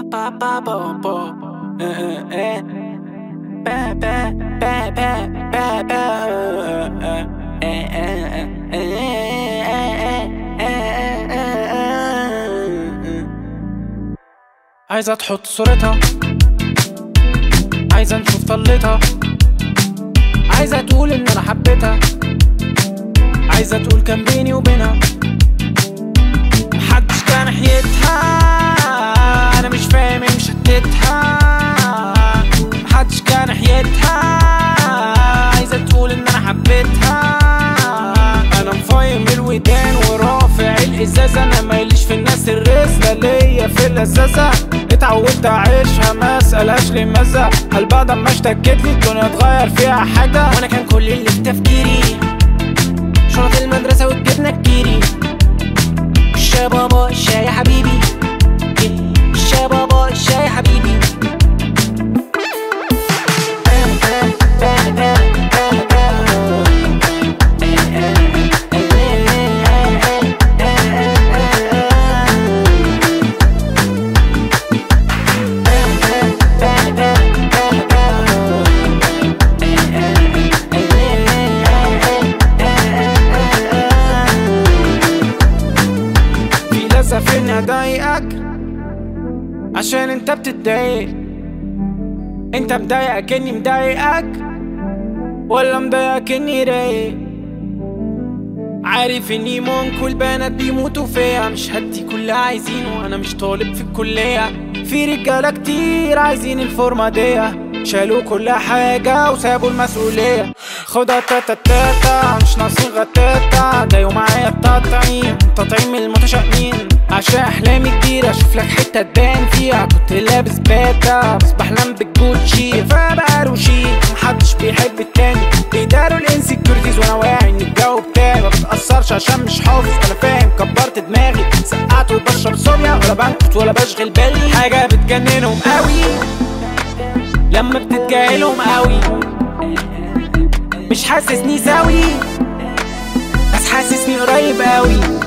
ba ba ba ba eh eh eh ba ba ba ba ba ba eh eh eh عايزة تحط صورتها عايزة نشوف طلتها عايزة تقول إن أنا حبيتها عايزة تقول كان بيني وبينها محدش كان ناحيتها أنا مش فاهم إيه مشتتها محدش كان ناحيتها عايزة تقول إن أنا حبيتها أنا مفايم الودان ورافع الإزازة أنا ماليش في الناس الرزلة ليا في اللذاذة اتعودت أعيشها ما أسألهاش ليه مزة هل بعد ما اشتكيت لي الدنيا اتغير فيها حاجة وأنا كان كل اللي في تفكيري شنط المدرسة والجبنة الكيري الشاي بابا الشاي يا حبيبي الشاي بابا الشاي يا حبيبي في لسه في اني اضايقك عشان انت بتتضايق انت مضايق كاني مضايقك ولا مضايق كاني رايق عارف اني ممكن البنات بيموتوا فيا مش هدي كل اللي عايزينه انا مش طالب في الكلية في رجالة كتير عايزين الفورمة دي شالوا كل حاجة وسابوا المسؤولية خدها تاتا تاتا مش ناقصين غتاتا جايوا معايا التطعيم تطعيم المتشائمين عشان احلامي كبيرة اشوف لك حتة تبان فيها كنت لابس باتا بس بحلم بالجوتشي فبقى روشي محدش بيحب التاني بيداروا الانسكيورتيز وانا واعي ان الجو بتاعي ما بتأثرش عشان مش حافظ انا فاهم كبرت دماغي سقعت وبشرب صوبيا ولا بنكت ولا بشغل بالي حاجة بتجننهم قوي لما بتتجاهلهم قوي مش حاسسني سوي بس حاسسني قريب قوي